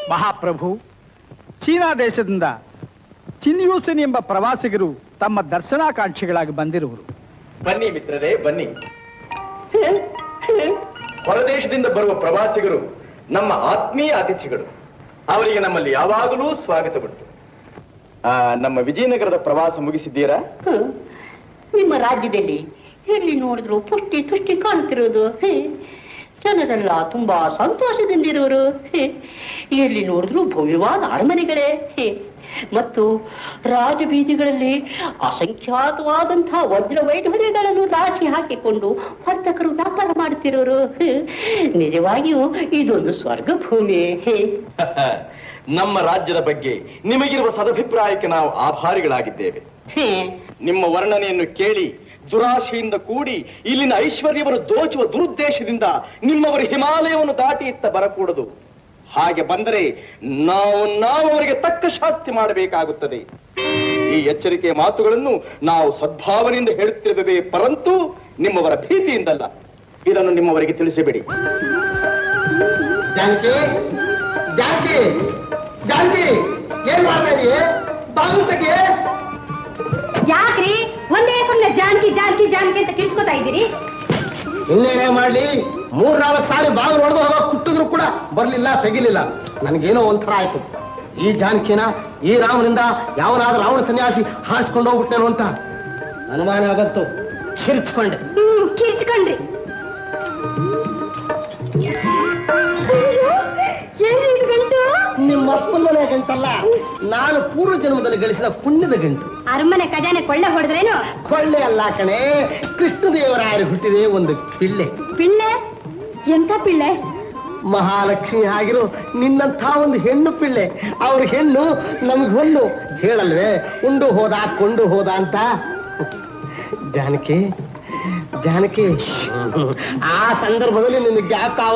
ಮಹಾಪ್ರಭು ಚೀನಾ ದೇಶದಿಂದ ಚಿನ್ಯೂಸನ್ ಎಂಬ ಪ್ರವಾಸಿಗರು ತಮ್ಮ ದರ್ಶನಾಕಾಂಕ್ಷಿಗಳಾಗಿ ಬಂದಿರುವರು ಬನ್ನಿ ಮಿತ್ರರೇ ಬನ್ನಿ ಹೊರದೇಶದಿಂದ ಬರುವ ಪ್ರವಾಸಿಗರು ನಮ್ಮ ಆತ್ಮೀಯ ಅತಿಥಿಗಳು ಅವರಿಗೆ ನಮ್ಮಲ್ಲಿ ಯಾವಾಗಲೂ ಸ್ವಾಗತವುಂಟು ಆ, ನಮ್ಮ ವಿಜಯನಗರದ ಪ್ರವಾಸ ಮುಗಿಸಿದ್ದೀರಾ ಹ್ಮ್. ನಿಮ್ಮ ರಾಜ್ಯದಲ್ಲಿ ಎಲ್ಲಿ ನೋಡಿದ್ರು ಪುಷ್ಟಿ ತುಷ್ಟಿ ಕಾಣುತ್ತಿರುವುದು ಹೇ. ಜನರೆಲ್ಲ ತುಂಬಾ ಸಂತೋಷದಿಂದಿರುವರು ಹೇ. ಎಲ್ಲಿ ನೋಡಿದ್ರು ಭವ್ಯವಾದ ಅರಮನೆಗಳೇ ಹೇ. ಮತ್ತು ರಾಜಬೀದಿಗಳಲ್ಲಿ ಅಸಂಖ್ಯಾತವಾದಂತಹ ವಜ್ರ ವೈಢೂರ್ಯಗಳನ್ನು ರಾಶಿ ಹಾಕಿಕೊಂಡು ವರ್ತಕರು ವ್ಯಾಪಾರ ಮಾಡುತ್ತಿರುವರು ಹೇ. ನಿಜವಾಗಿಯೂ ಇದೊಂದು ಸ್ವರ್ಗ ಭೂಮಿ ಹೇ. ನಮ್ಮ ರಾಜ್ಯದ ಬಗ್ಗೆ ನಿಮಗಿರುವ ಸದಭಿಪ್ರಾಯಕ್ಕೆ ನಾವು ಆಭಾರಿಗಳಾಗಿದ್ದೇವೆ ಹೇ. ನಿಮ್ಮ ವರ್ಣನೆಯನ್ನು ಕೇಳಿ ದುರಾಶೆಯಿಂದ ಕೂಡಿ ಇಲ್ಲಿನ ಐಶ್ವರ್ಯವನ್ನು ದೋಚುವ ದುರುದ್ದೇಶದಿಂದ ನಿಮ್ಮವರು ಹಿಮಾಲಯವನ್ನು ದಾಟಿ ಇತ್ತ ಬರಕೂಡದು ಹಾಗೆ ಬಂದರೆ ನಾವು ನಾವು ಅವರಿಗೆ ತಕ್ಕ ಶಾಸ್ತಿ ಮಾಡಬೇಕಾಗುತ್ತದೆ ಈ ಎಚ್ಚರಿಕೆಯ ಮಾತುಗಳನ್ನು ನಾವು ಸದ್ಭಾವನೆಯಿಂದ ಹೇಳುತ್ತಿರುತ್ತೇವೆ ಪರಂತು ನಿಮ್ಮವರ ಭೀತಿಯಿಂದಲ್ಲ ಇದನ್ನು ನಿಮ್ಮವರಿಗೆ ತಿಳಿಸಿಬಿಡಿ ಜಾನಕಿ ಜಾನಕಿ ಜಾನಕಿ ಏನ್ ಮಾಡ್ತಾ ಇದೀಯ ಬಾಗಿಲು ತೆಗಿ ಯಾಕ್ರಿ ಒಂದೇ ಸುಮ್ನೆ ಜಾನ್ಕಿ ಜಾನ್ಕಿ ಜಾನ್ಕಿ ಅಂತ ಕಿರ್ಚ್ಕೊತಾ ಇದ್ದೀರಿ ಇನ್ನೇನೇ ಮಾಡ್ಲಿ ಮೂರ್ ನಾಲ್ಕು ಸಾರಿ ಬಾಗಿಲು ಹೊಡೆದು ಹೋಗೋ ಕುಟ್ಟಿದ್ರು ಕೂಡ ಬರ್ಲಿಲ್ಲ ತೆಗಿಲಿಲ್ಲ ನನಗೇನೋ ಒಂಥರ ಆಯ್ತು ಈ ಜಾನಕಿನ ಈ ರಾಮನಿಂದ ಯಾವನಾದ್ರೂ ರಾವಣ ಸನ್ಯಾಸಿ ಹಾರಿಸ್ಕೊಂಡು ಹೋಗ್ಬಿಟ್ಟೇನೋ ಅಂತ ಅನುಮಾನ ಬಂತು ಕಿರ್ಚ್ಕೊಂಡೆ ಹ್ಮ್ ಕಿರ್ಚ್ಕೊಂಡ್ರಿ ಏನ್ರಿ ಇದು ಗಂಟು ನಿಮ್ಮ ಅಪ್ಪನ ಮನೆ ಗಂಟಲ್ಲ ನಾನು ಪೂರ್ವ ಜನ್ಮದಲ್ಲಿ ಗಳಿಸಿದ ಪುಣ್ಯದ ಗಂಟು ಅರಮನೆ ಖಜಾನೆ ಕೊಳ್ಳೆ ಹೊಡೆದ್ರೇನು ಕೊಳ್ಳೆ ಅಲ್ಲ ಕಣೆ ಕೃಷ್ಣದೇವರಾಯರು ಹುಟ್ಟಿದೆ ಒಂದು ಪಿಳ್ಳೆ ಪಿಳ್ಳೆ ಎಂತ ಪಿಳ್ಳೆ ಮಹಾಲಕ್ಷ್ಮಿ ಆಗಿರೋ ನಿನ್ನಂಥ ಒಂದು ಹೆಣ್ಣು ಪಿಳ್ಳೆ ಅವ್ರ ಹೆಣ್ಣು ನಮ್ಗೆ ಹೊನ್ನು ಹೇಳಲ್ವೇ ಉಂಡು ಹೋದ ಕೊಂಡು ಹೋದ ಅಂತ ಜಾನಕಿ ಜಾನಕಿ ಆ ಸಂದರ್ಭದಲ್ಲಿ ನಿನ್ನ ಜ್ಞಾಪ